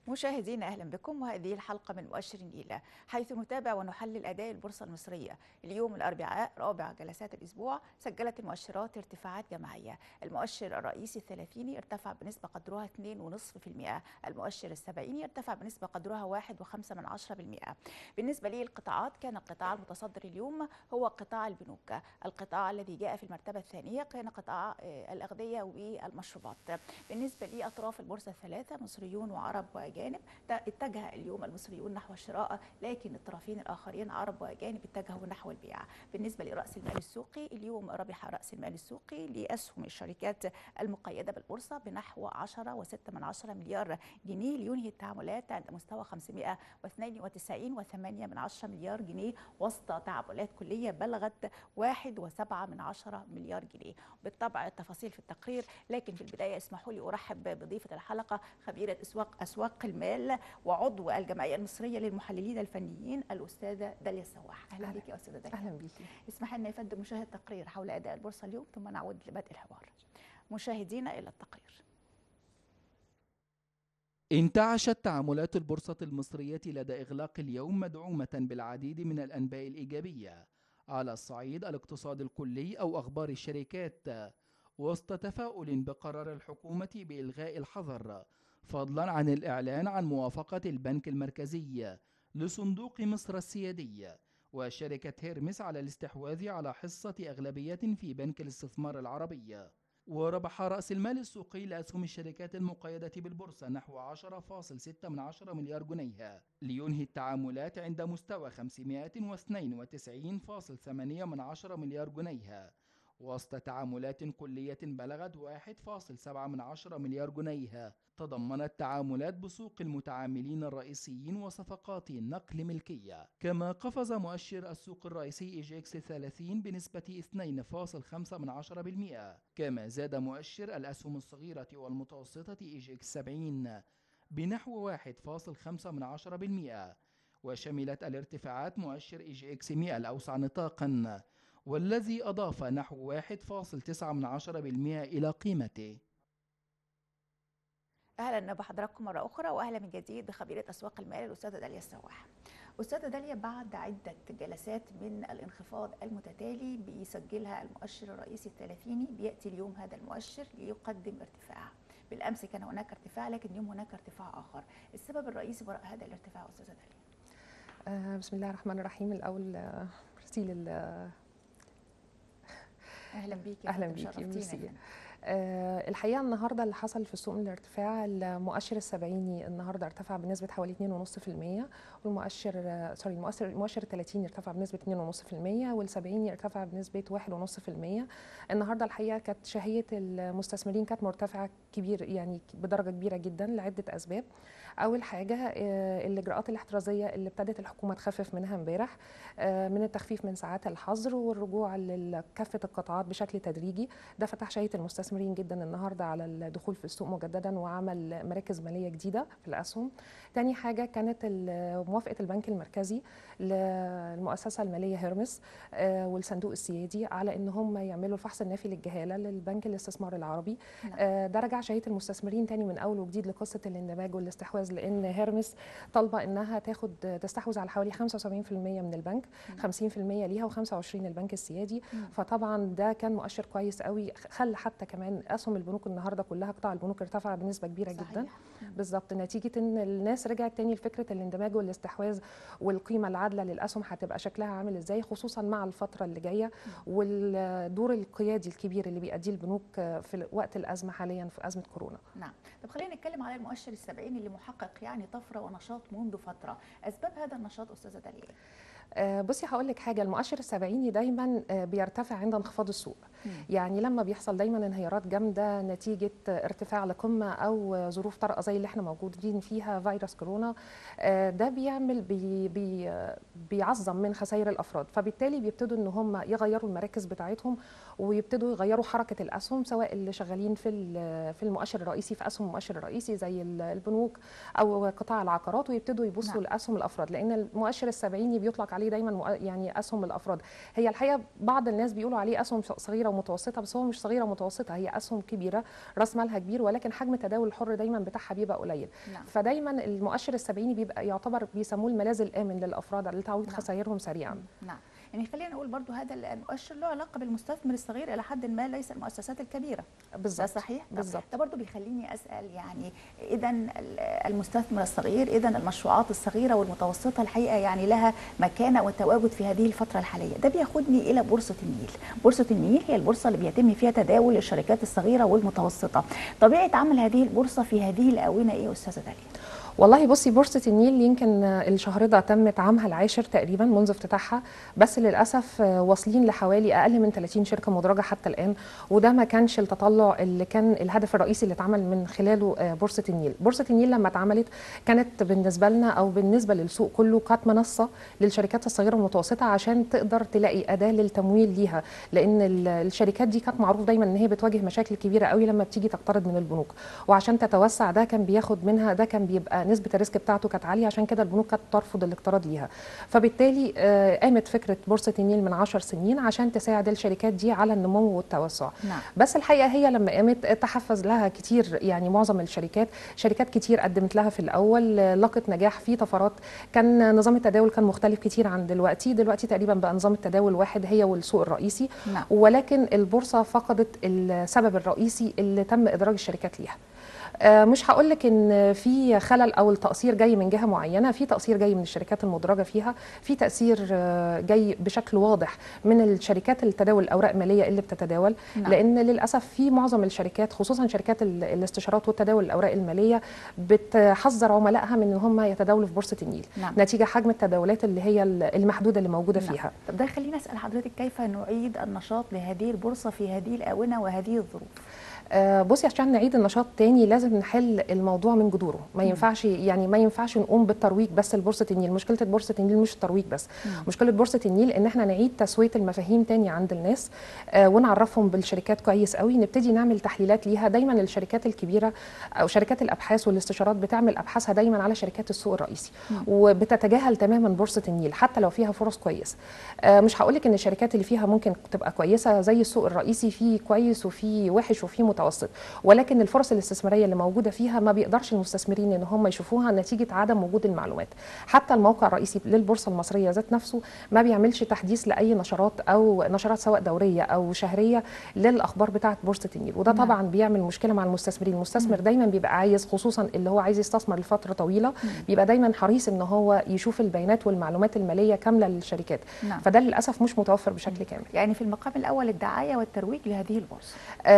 مشاهدينا اهلا بكم وهذه الحلقه من مؤشر الى حيث نتابع ونحلل اداء البورصه المصريه اليوم الاربعاء رابع جلسات الاسبوع سجلت المؤشرات ارتفاعات جماعيه المؤشر الرئيسي الثلاثيني ارتفع بنسبه قدرها 2.5% المؤشر السبعيني ارتفع بنسبه قدرها 1.5% بالنسبه للقطاعات كان القطاع المتصدر اليوم هو قطاع البنوك القطاع الذي جاء في المرتبه الثانيه كان قطاع الاغذيه والمشروبات بالنسبه لاطراف البورصه الثلاثه مصريون وعرب واجانب اتجه اليوم المصريون نحو الشراء لكن الطرفين الاخرين عرب واجانب اتجهوا نحو البيع بالنسبه لراس المال السوقي اليوم ربح راس المال السوقي لاسهم الشركات المقيده بالبورصه بنحو 10.6 مليار جنيه لينهي التعاملات عند مستوى 592.8 مليار جنيه وسط تعاملات كليه بلغت 1.7 مليار جنيه بالطبع التفاصيل في التقرير لكن في البدايه اسمحوا لي ارحب بضيفه الحلقه خبيره اسواق اسواق المال وعضو الجمعيه المصريه للمحللين الفنيين الاستاذه داليا السواح اهلا بك يا استاذه داليا اهلا بيكي اسمح لنا يفضل مشاهد تقرير حول اداء البورصه اليوم ثم نعود لبدء الحوار مشاهدينا الى التقرير انتعشت تعاملات البورصة المصرية لدى إغلاق اليوم مدعومة بالعديد من الأنباء الإيجابية على الصعيد الاقتصاد الكلي أو أخبار الشركات وسط تفاؤل بقرار الحكومة بإلغاء الحظر فضلا عن الإعلان عن موافقة البنك المركزي لصندوق مصر السيادي وشركة هيرمس على الاستحواذ على حصة أغلبية في بنك الاستثمار العربي وربح رأس المال السوقي لأسهم الشركات المقيدة بالبورصة نحو 10.6 مليار جنيه لينهي التعاملات عند مستوى 592.8 مليار جنيه وسط تعاملات كلية بلغت 1.7 مليار جنيه تضمنت تعاملات بسوق المتعاملين الرئيسيين وصفقات نقل ملكية كما قفز مؤشر السوق الرئيسي إيجيكس 30 بنسبة 2.5% كما زاد مؤشر الأسهم الصغيرة والمتوسطة إيجيكس 70 بنحو 1.5% وشملت الارتفاعات مؤشر إيجيكس 100 الأوسع نطاقاً والذي أضاف نحو 1.9% إلى قيمته اهلا بحضراتكم مره اخرى واهلا من جديد بخبيره اسواق المال الاستاذه داليا السواح. استاذه داليا بعد عده جلسات من الانخفاض المتتالي بيسجلها المؤشر الرئيسي الثلاثيني بياتي اليوم هذا المؤشر ليقدم ارتفاع. بالامس كان هناك ارتفاع لكن اليوم هناك ارتفاع اخر. السبب الرئيسي وراء هذا الارتفاع استاذه داليا؟ آه بسم الله الرحمن الرحيم الاول ميرسي لل اهلا بيكي اهلا بيكي ميرسي أه الحقيقه النهارده اللي حصل في السوق من الارتفاع المؤشر السبعيني النهارده ارتفع بنسبه حوالي 2.5% والمؤشر سوري المؤشر المؤشر ال 30 ارتفع بنسبه 2.5% وال70 ارتفع بنسبه 1.5% النهارده الحقيقه كانت شهيه المستثمرين كانت مرتفعه كبير يعني بدرجه كبيره جدا لعده اسباب اول حاجه أه الاجراءات الاحترازيه اللي ابتدت الحكومه تخفف منها امبارح أه من التخفيف من ساعات الحظر والرجوع لكافه القطاعات بشكل تدريجي ده فتح شهيه المستثمرين مستثمرين جدا النهارده على الدخول في السوق مجددا وعمل مراكز ماليه جديده في الاسهم. تاني حاجه كانت موافقه البنك المركزي للمؤسسه الماليه هيرمس والصندوق السيادي على ان هم يعملوا الفحص النافي للجهاله للبنك الاستثمار العربي. ده رجع شهيه المستثمرين تاني من اول وجديد لقصه الاندماج والاستحواذ لان هيرمس طالبه انها تاخد تستحوذ على حوالي 75% من البنك 50% ليها و25 البنك السيادي فطبعا ده كان مؤشر كويس قوي خلى حتى كمان اسهم البنوك النهارده كلها قطاع البنوك ارتفع بنسبه كبيره صحيح. جدا بالظبط نتيجه ان الناس رجعت تاني لفكره الاندماج والاستحواذ والقيمه العادله للاسهم هتبقى شكلها عامل ازاي خصوصا مع الفتره اللي جايه والدور القيادي الكبير اللي بيأديه البنوك في وقت الازمه حاليا في ازمه كورونا. نعم، طب خلينا نتكلم على المؤشر السبعيني اللي محقق يعني طفره ونشاط منذ فتره، اسباب هذا النشاط استاذه داليا؟ آه بصي هقول لك حاجه المؤشر السبعيني دايما آه بيرتفع عند انخفاض السوق مم. يعني لما بيحصل دايما انهيارات جامده نتيجه ارتفاع لقمه او ظروف طارئه زي اللي احنا موجودين فيها فيروس كورونا آه ده بيعمل بي بي بيعظم من خسائر الافراد فبالتالي بيبتدوا ان هم يغيروا المراكز بتاعتهم ويبتدوا يغيروا حركه الاسهم سواء اللي شغالين في في المؤشر الرئيسي في اسهم المؤشر الرئيسي زي البنوك او قطاع العقارات ويبتدوا يبصوا نعم. لاسهم الافراد لان المؤشر السبعيني بيطلق عليه دايما مؤ- يعني اسهم الافراد هي الحقيقه بعض الناس بيقولوا عليه اسهم صغيره ومتوسطه بس هو مش صغيره ومتوسطه هي اسهم كبيره راس مالها كبير ولكن حجم التداول الحر دايما بتاعها بيبقى قليل نعم فدايما المؤشر السبعيني بيبقى يعتبر بيسموه الملاذ الامن للافراد لتعويض نعم. خسائرهم سريعا نعم يعني خلينا نقول برضو هذا المؤشر له علاقه بالمستثمر الصغير الى حد ما ليس المؤسسات الكبيره ده بالظبط صحيح طب بالظبط ده برضو بيخليني اسال يعني اذا المستثمر الصغير اذا المشروعات الصغيره والمتوسطه الحقيقه يعني لها مكانه وتواجد في هذه الفتره الحاليه ده بياخدني الى بورصه النيل بورصه النيل هي البورصه اللي بيتم فيها تداول الشركات الصغيره والمتوسطه طبيعه عمل هذه البورصه في هذه الاونه ايه يا استاذه داليا والله بصي بورصه النيل يمكن الشهر ده تمت عامها العاشر تقريبا منذ افتتاحها بس للاسف واصلين لحوالي اقل من 30 شركه مدرجه حتى الان وده ما كانش التطلع اللي كان الهدف الرئيسي اللي اتعمل من خلاله بورصه النيل بورصه النيل لما اتعملت كانت بالنسبه لنا او بالنسبه للسوق كله كانت منصه للشركات الصغيره والمتوسطه عشان تقدر تلاقي اداه للتمويل ليها لان الشركات دي كانت معروف دايما ان هي بتواجه مشاكل كبيره قوي لما بتيجي تقترض من البنوك وعشان تتوسع ده كان بياخد منها ده كان بيبقى نسبه الريسك بتاعته كانت عاليه عشان كده البنوك كانت ترفض الاقتراض ليها فبالتالي قامت فكره بورصه النيل من 10 سنين عشان تساعد الشركات دي على النمو والتوسع نعم. بس الحقيقه هي لما قامت تحفز لها كتير يعني معظم الشركات شركات كتير قدمت لها في الاول لقت نجاح في طفرات كان نظام التداول كان مختلف كتير عن دلوقتي دلوقتي تقريبا بقى نظام التداول واحد هي والسوق الرئيسي نعم. ولكن البورصه فقدت السبب الرئيسي اللي تم ادراج الشركات ليها مش هقول لك ان في خلل او التقصير جاي من جهه معينه في تقصير جاي من الشركات المدرجه فيها في تاثير جاي بشكل واضح من الشركات التداول الاوراق الماليه اللي بتتداول نعم. لان للاسف في معظم الشركات خصوصا شركات الاستشارات والتداول الاوراق الماليه بتحذر عملائها من ان هم يتداولوا في بورصه النيل نعم. نتيجه حجم التداولات اللي هي المحدوده اللي موجوده نعم. فيها طب ده خلينا اسال حضرتك كيف نعيد النشاط لهذه البورصه في هذه الاونه وهذه الظروف آه بصي عشان نعيد النشاط تاني لازم نحل الموضوع من جذوره ما ينفعش يعني ما ينفعش نقوم بالترويج بس لبورصه النيل مشكله بورصه النيل مش الترويج بس مم. مشكله بورصه النيل ان احنا نعيد تسويه المفاهيم تاني عند الناس آه ونعرفهم بالشركات كويس قوي نبتدي نعمل تحليلات ليها دايما الشركات الكبيره او شركات الابحاث والاستشارات بتعمل ابحاثها دايما على شركات السوق الرئيسي مم. وبتتجاهل تماما بورصه النيل حتى لو فيها فرص كويسه آه مش هقول لك ان الشركات اللي فيها ممكن تبقى كويسه زي السوق الرئيسي فيه كويس وفيه وحش وفيه متوسط ولكن الفرص الاستثماريه اللي موجوده فيها ما بيقدرش المستثمرين ان هم يشوفوها نتيجه عدم وجود المعلومات حتى الموقع الرئيسي للبورصه المصريه ذات نفسه ما بيعملش تحديث لاي نشرات او نشرات سواء دوريه او شهريه للاخبار بتاعه بورصه النيل وده نعم. طبعا بيعمل مشكله مع المستثمرين المستثمر دايما بيبقى عايز خصوصا اللي هو عايز يستثمر لفتره طويله بيبقى دايما حريص ان هو يشوف البيانات والمعلومات الماليه كامله للشركات نعم. فده للاسف مش متوفر بشكل كامل يعني في المقام الاول الدعايه والترويج لهذه البورصه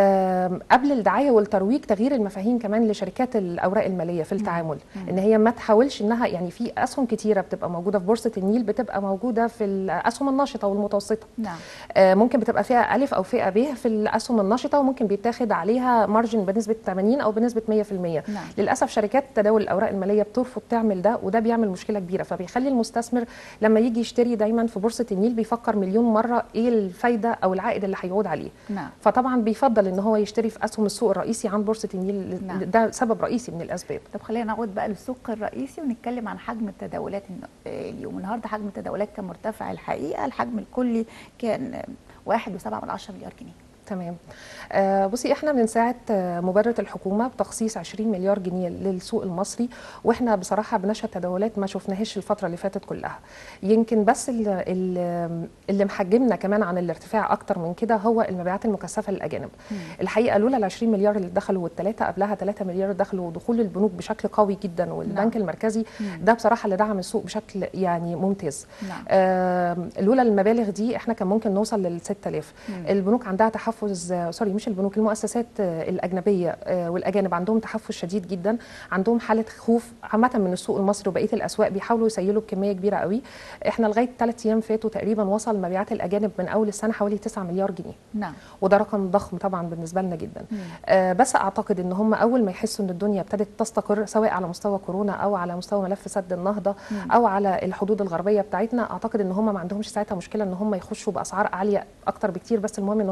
آم، قبل الدعايه والترويج تغيير المفاهيم كمان لشركات الاوراق الماليه في التعامل ان هي ما تحاولش انها يعني في اسهم كتيره بتبقى موجوده في بورصه النيل بتبقى موجوده في الاسهم النشطه والمتوسطه نعم آه، ممكن بتبقى فئه الف او فئه ب في الاسهم النشطه وممكن بيتاخد عليها مارجن بنسبه 80 او بنسبه 100% نعم للاسف شركات تداول الاوراق الماليه بترفض تعمل ده وده بيعمل مشكله كبيره فبيخلي المستثمر لما يجي يشتري دايما في بورصه النيل بيفكر مليون مره ايه الفايده او العائد اللي هيعود عليه نعم فطبعا بيفضل ان هو يشتري في اسهم السوق الرئيسي عن بورصه النيل نعم. ده سبب رئيسي من الاسباب طب خلينا نعود بقى للسوق الرئيسي ونتكلم عن حجم التداولات الن- آه، اليوم النهارده حجم التداولات كان مرتفع الحقيقه الحجم الكلي كان آه، واحد وسبعة من عشرة مليار جنيه تمام آه بصي احنا من ساعه آه، مبادره الحكومه بتخصيص 20 مليار جنيه للسوق المصري واحنا بصراحه بنشهد تداولات ما شفناهاش الفتره اللي فاتت كلها يمكن بس ال- ال- اللي محجمنا كمان عن الارتفاع اكتر من كده هو المبيعات المكثفه للاجانب الحقيقه لولا ال 20 مليار اللي دخلوا والثلاثه قبلها 3 مليار دخلوا ودخول البنوك بشكل قوي جدا والبنك نعم. المركزي مم. ده بصراحه اللي دعم السوق بشكل يعني ممتاز نعم آم، لولا المبالغ دي احنا كان ممكن نوصل لل 6000 مم. البنوك عندها تحفز آه، سوري مش البنوك المؤسسات آه، الاجنبيه آه، والاجانب عندهم تحفز شديد جدا عندهم حاله خوف عامه من السوق المصري وبقيه الاسواق بيحاولوا يسيلوا بكميه كبيره قوي احنا لغايه ثلاث ايام فاتوا تقريبا وصل مبيعات الاجانب من اول السنه حوالي 9 مليار جنيه نعم وده رقم ضخم طبعا بالنسبه لنا جدا مم. آه، بس اعتقد ان هم اول ما يحسوا ان الدنيا ابتدت تستقر سواء على مستوى كورونا او على مستوى ملف سد النهضه مم. او على الحدود الغربيه بتاعتنا اعتقد ان هم ما عندهمش ساعتها مشكله ان هم يخشوا باسعار عاليه اكتر بكتير بس المهم ان هم يبقى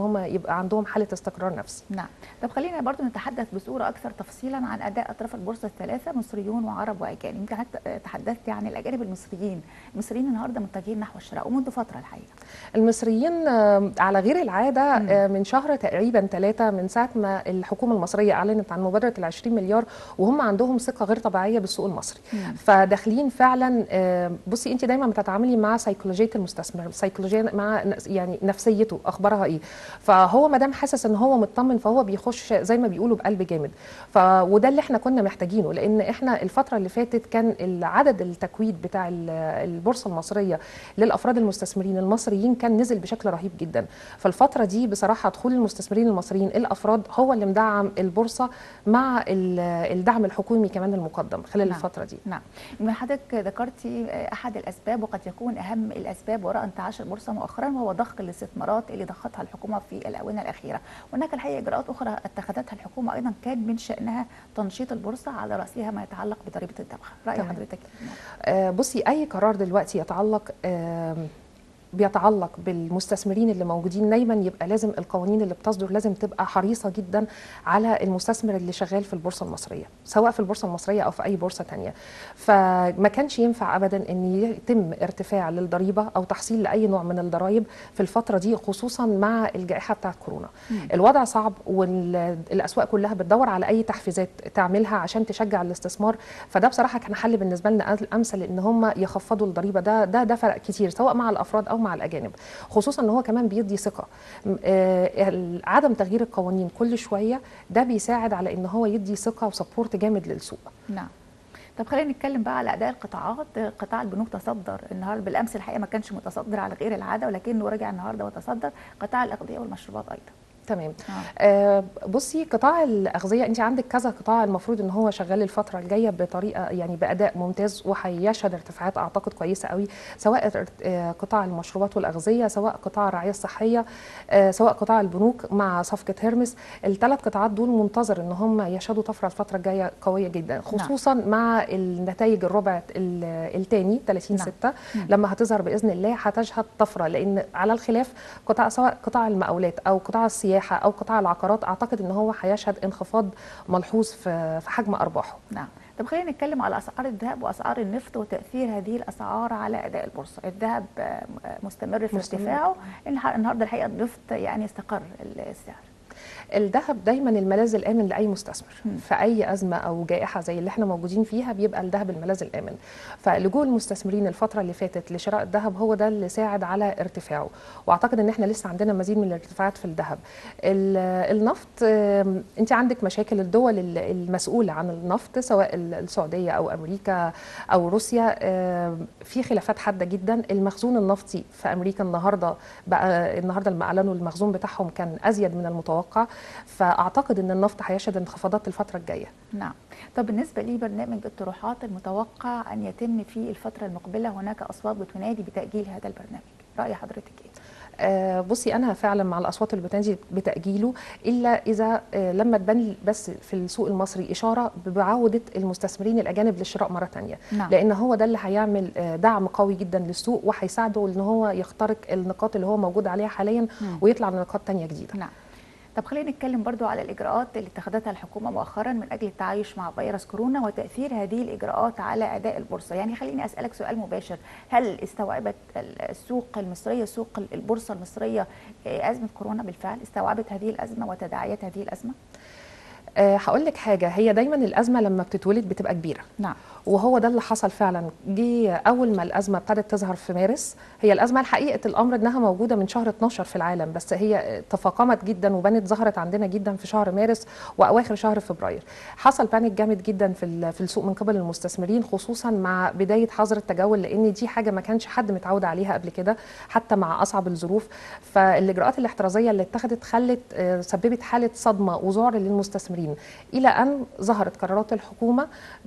يبقى عندهم حاله استقرار نفسي نعم طب خلينا برضو نتحدث بصورة أكثر تفصيلا عن أداء أطراف البورصة الثلاثة مصريون وعرب وأجانب يمكن حتى تحدثت عن الأجانب المصريين المصريين النهاردة متجهين نحو الشراء ومنذ فترة الحقيقة المصريين آه، على غير العاده مم. آه، من شهر تقريبا ثلاثة من ساعه ما الحكومه المصريه اعلنت عن مبادره ال 20 مليار وهم عندهم ثقه غير طبيعيه بالسوق المصري فداخلين فعلا آه، بصي انت دايما بتتعاملي مع سيكولوجيه المستثمر سيكولوجيه مع ن- يعني نفسيته اخبارها ايه فهو ما دام حاسس ان هو مطمن فهو بيخش زي ما بيقولوا بقلب جامد ف وده اللي احنا كنا محتاجينه لان احنا الفتره اللي فاتت كان العدد التكويد بتاع ال- البورصه المصريه للافراد المستثمرين المصريين كان نزل بشكل رهيب جدا فالفتره دي بصراحه دخول المستثمرين المصريين الافراد هو اللي مدعم البورصه مع ال- الدعم الحكومي كمان المقدم خلال نعم. الفتره دي نعم من حضرتك ذكرتي أحد الأسباب وقد يكون أهم الأسباب وراء انتعاش البورصة مؤخرا وهو ضخ الاستثمارات اللي ضختها الحكومة في الآونة الأخيرة هناك الحقيقة إجراءات أخرى اتخذتها الحكومة أيضا كان من شأنها تنشيط البورصة على رأسها ما يتعلق بضريبة الدفع رأي تمام. حضرتك إيه؟ آه، بصي اي قرار دلوقتي يتعلق آم، بيتعلق بالمستثمرين اللي موجودين دايما يبقى لازم القوانين اللي بتصدر لازم تبقى حريصه جدا على المستثمر اللي شغال في البورصه المصريه سواء في البورصه المصريه او في اي بورصه تانية فما كانش ينفع ابدا ان يتم ارتفاع للضريبه او تحصيل لاي نوع من الضرائب في الفتره دي خصوصا مع الجائحه بتاعه كورونا مم. الوضع صعب والاسواق كلها بتدور على اي تحفيزات تعملها عشان تشجع الاستثمار فده بصراحه كان حل بالنسبه لنا امثل ان هم يخفضوا الضريبه ده ده ده فرق كتير سواء مع الافراد او مع الاجانب خصوصا ان هو كمان بيدي ثقه م- آه، ال- عدم تغيير القوانين كل شويه ده بيساعد على ان هو يدي ثقه وسبورت جامد للسوق نعم طب خلينا نتكلم بقى على اداء القطاعات قطاع البنوك تصدر النهارده بالامس الحقيقه ما كانش متصدر على غير العاده ولكنه رجع النهارده وتصدر قطاع الاغذيه والمشروبات ايضا تمام آه. آه، بصي قطاع الاغذيه انت عندك كذا قطاع المفروض ان هو شغال الفتره الجايه بطريقه يعني باداء ممتاز وهيشهد ارتفاعات اعتقد كويسه قوي سواء ارت- آه، قطاع المشروبات والاغذيه سواء قطاع الرعايه الصحيه آه، سواء قطاع البنوك مع صفقه هيرمس الثلاث قطاعات دول منتظر ان هم يشهدوا طفره الفتره الجايه قويه جدا خصوصا مع النتائج الربع الثاني 30 نعم. 6 مم. لما هتظهر باذن الله هتشهد طفره لان على الخلاف قطاع سواء قطاع المقاولات او قطاع السياحه او قطاع العقارات اعتقد ان هو هيشهد انخفاض ملحوظ في في حجم ارباحه نعم طب خلينا نتكلم على اسعار الذهب واسعار النفط وتاثير هذه الاسعار على اداء البورصه الذهب آه، مستمر في مستمر. ارتفاعه النها- النهارده الحقيقه النفط يعني استقر السعر الذهب دايما الملاذ الامن لاي مستثمر مم. في اي ازمه او جائحه زي اللي احنا موجودين فيها بيبقى الذهب الملاذ الامن فلجوء المستثمرين الفتره اللي فاتت لشراء الذهب هو ده اللي ساعد على ارتفاعه واعتقد ان احنا لسه عندنا مزيد من الارتفاعات في الذهب ال- النفط آم، انت عندك مشاكل الدول ال- المسؤوله عن النفط سواء ال- السعوديه او امريكا او روسيا آم، في خلافات حاده جدا المخزون النفطي في امريكا النهارده بقى النهارده لما اعلنوا المخزون بتاعهم كان ازيد من المتوقع فاعتقد ان النفط هيشهد انخفاضات الفتره الجايه نعم طب بالنسبه لبرنامج الطروحات المتوقع ان يتم في الفتره المقبله هناك اصوات بتنادي بتاجيل هذا البرنامج راي حضرتك ايه آه، بصي انا فعلا مع الاصوات اللي بتنزل بتاجيله الا اذا آه، لما تبان بس في السوق المصري اشاره بعوده المستثمرين الاجانب للشراء مره تانية نعم لان هو ده اللي هيعمل آه، دعم قوي جدا للسوق وهيساعده ان هو يخترق النقاط اللي هو موجود عليها حاليا مم. ويطلع لنقاط تانية جديده نعم طب خلينا نتكلم برضو على الإجراءات اللي اتخذتها الحكومة مؤخرا من أجل التعايش مع فيروس كورونا وتأثير هذه الإجراءات على أداء البورصة يعني خليني أسألك سؤال مباشر هل استوعبت السوق المصرية سوق البورصة المصرية آه، أزمة كورونا بالفعل استوعبت هذه الأزمة وتداعيات هذه الأزمة أه هقول لك حاجه هي دايما الازمه لما بتتولد بتبقى كبيره نعم وهو ده اللي حصل فعلا جه اول ما الازمه ابتدت تظهر في مارس هي الازمه الحقيقه الامر انها موجوده من شهر 12 في العالم بس هي تفاقمت جدا وبانت ظهرت عندنا جدا في شهر مارس واواخر شهر فبراير حصل بانيك جامد جدا في ال- في السوق من قبل المستثمرين خصوصا مع بدايه حظر التجول لان دي حاجه ما كانش حد متعود عليها قبل كده حتى مع اصعب الظروف فالاجراءات الاحترازيه اللي اتخذت خلت آه، سببت حاله صدمه وذعر للمستثمرين 20 الى ان ظهرت قرارات الحكومه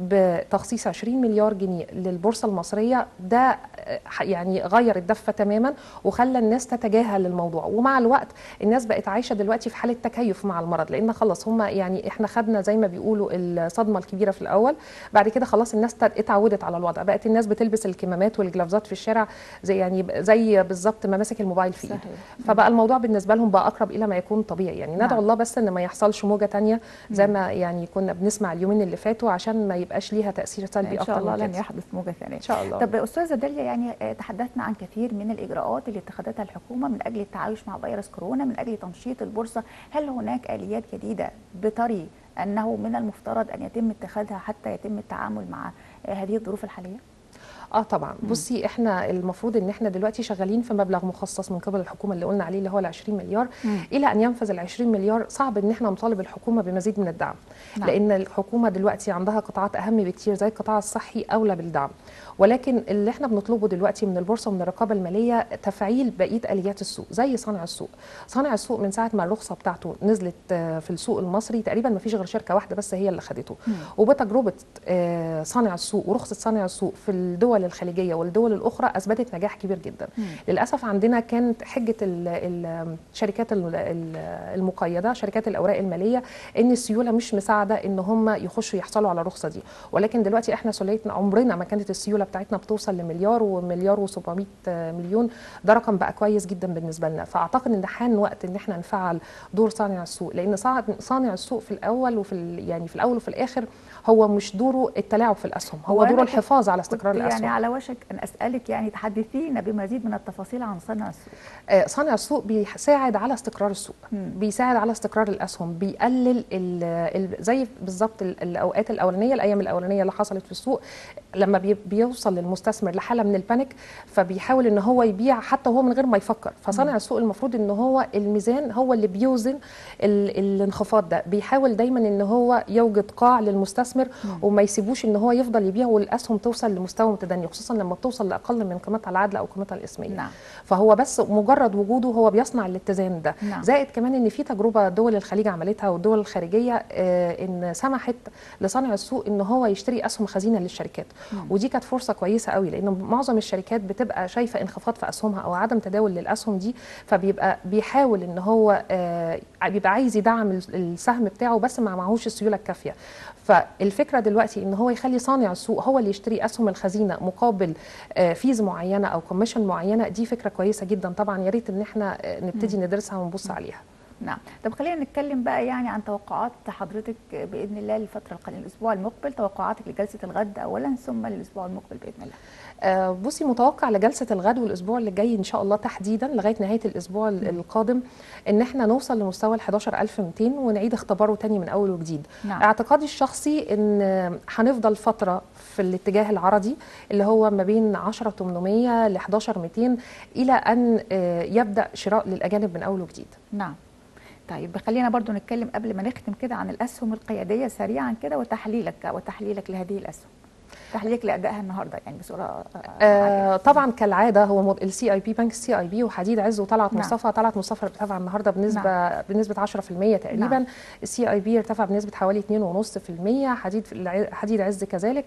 بتخصيص 20 مليار جنيه للبورصه المصريه ده يعني غير الدفه تماما وخلى الناس تتجاهل الموضوع ومع الوقت الناس بقت عايشه دلوقتي في حاله تكيف مع المرض لان خلاص هم يعني احنا خدنا زي ما بيقولوا الصدمه الكبيره في الاول بعد كده خلاص الناس اتعودت على الوضع بقت الناس بتلبس الكمامات والجلافزات في الشارع زي يعني زي بالظبط ما ماسك الموبايل في ايده فبقى الموضوع بالنسبه لهم بقى اقرب الى ما يكون طبيعي يعني ندعو نعم. الله بس ان ما يحصلش موجه تانية زي ما يعني كنا بنسمع اليومين اللي فاتوا عشان ما يبقاش ليها تاثير سلبي ان شاء اكتر الله من لن كده يحدث موجه ثانيه ان شاء الله طب استاذه داليا يعني آه، تحدثنا عن كثير من الاجراءات اللي اتخذتها الحكومه من اجل التعايش مع فيروس كورونا من اجل تنشيط البورصه هل هناك اليات جديده بتري انه من المفترض ان يتم اتخاذها حتى يتم التعامل مع آه، هذه الظروف الحاليه اه طبعا بصي احنا المفروض ان احنا دلوقتي شغالين في مبلغ مخصص من قبل الحكومه اللي قلنا عليه اللي هو ال 20 مليار مم. الى ان ينفذ ال 20 مليار صعب ان احنا نطالب الحكومه بمزيد من الدعم نعم. لان الحكومه دلوقتي عندها قطاعات اهم بكتير زي القطاع الصحي اولى بالدعم ولكن اللي احنا بنطلبه دلوقتي من البورصه ومن الرقابه الماليه تفعيل بقيه اليات السوق زي صانع السوق صانع السوق من ساعه ما الرخصه بتاعته نزلت آه، في السوق المصري تقريبا ما فيش غير شركه واحده بس هي اللي خدته مم. وبتجربه آه، صانع السوق ورخصه صانع السوق في الدول الخليجيه والدول الاخرى اثبتت نجاح كبير جدا مم. للاسف عندنا كانت حجه ال- ال- الشركات ال- ال- المقيده شركات الاوراق الماليه ان السيوله مش مساعده ان هم يخشوا يحصلوا على الرخصه دي ولكن دلوقتي احنا سليتنا عمرنا ما كانت السيوله بتاعتنا بتوصل لمليار ومليار و700 مليون ده رقم بقى كويس جدا بالنسبه لنا فاعتقد ان حان وقت ان احنا نفعل دور صانع السوق لان صاع- صانع السوق في الاول وفي ال- يعني في الاول وفي الاخر هو مش دوره التلاعب في الاسهم هو, هو أنا دوره كنت- الحفاظ على كنت استقرار يعني الاسهم على وشك ان اسالك يعني تحدثينا بمزيد من التفاصيل عن صنع السوق آه، صانع السوق بيساعد على استقرار السوق مم. بيساعد على استقرار الاسهم بيقلل ال ال زي بالظبط ال- الاوقات الاولانيه الايام الاولانيه اللي حصلت في السوق لما بي بيوصل للمستثمر لحاله من البانيك فبيحاول ان هو يبيع حتى وهو من غير ما يفكر فصانع السوق المفروض ان هو الميزان هو اللي بيوزن ال الانخفاض ده بيحاول دايما ان هو يوجد قاع للمستثمر وما يسيبوش ان هو يفضل يبيع والاسهم توصل لمستوى متدني خصوصا لما بتوصل لاقل من قيمتها العادله او قيمتها الاسميه نعم فهو بس مجرد وجوده هو بيصنع الاتزان ده نعم. زائد كمان ان في تجربه دول الخليج عملتها والدول الخارجيه آه، ان سمحت لصانع السوق ان هو يشتري اسهم خزينه للشركات مم. ودي كانت فرصه كويسه قوي لان معظم الشركات بتبقى شايفه انخفاض في اسهمها او عدم تداول للاسهم دي فبيبقى بيحاول ان هو آه، بيبقى عايز يدعم السهم بتاعه بس ما معهوش السيوله الكافيه فالفكره دلوقتي ان هو يخلي صانع السوق هو اللي يشتري اسهم الخزينه مقابل آه، فيز معينه او كوميشن معينه دي فكره كويسه جدا طبعا يا ريت ان احنا آه، نبتدي ندرسها ونبص عليها نعم طب خلينا نتكلم بقى يعني عن توقعات حضرتك باذن الله للفتره القادمه الاسبوع المقبل توقعاتك لجلسه الغد اولا ثم للاسبوع المقبل باذن الله آه، بصي متوقع لجلسه الغد والاسبوع اللي جاي ان شاء الله تحديدا لغايه نهايه الاسبوع ال- القادم ان احنا نوصل لمستوى ال 11200 ونعيد اختباره تاني من اول وجديد نعم اعتقادي الشخصي ان هنفضل فتره في الاتجاه العرضي اللي هو ما بين 10800 ل 11200 الى ان آه، يبدا شراء للاجانب من اول وجديد نعم طيب خلينا برضو نتكلم قبل ما نختم كده عن الاسهم القياديه سريعا كده وتحليلك وتحليلك لهذه الاسهم تحليلك لادائها النهارده يعني بصوره آه طبعا كالعاده هو السي اي بي بنك السي اي بي وحديد عز وطلعت نعم. مصطفى طلعت مصطفى ارتفع النهارده بنسبه نعم. بنسبه 10% تقريبا نعم. السي اي بي ارتفع بنسبه حوالي 2.5% حديد حديد عز كذلك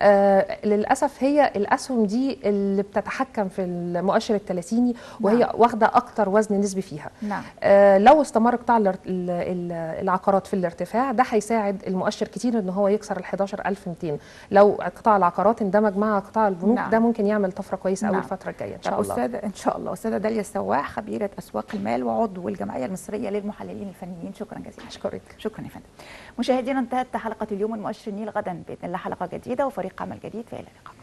آه للاسف هي الاسهم دي اللي بتتحكم في المؤشر الثلاثيني وهي نعم. واخده اكتر وزن نسبي فيها نعم آه، لو استمر قطاع الار- ال- ال- العقارات في الارتفاع ده هيساعد المؤشر كتير ان هو يكسر ال 11200 لو قطاع العقارات اندمج مع قطاع البنوك نعم. ده ممكن يعمل طفره كويسه قوي نعم. الفتره الجايه ان طب شاء الله استاذه ان شاء الله استاذه داليا السواح خبيره اسواق المال وعضو الجمعيه المصريه للمحللين الفنيين شكرا جزيلا اشكرك شكرا يا فندم مشاهدينا انتهت حلقه اليوم من مؤشر النيل غدا باذن الله حلقه جديده وفريق عمل جديد فالى اللقاء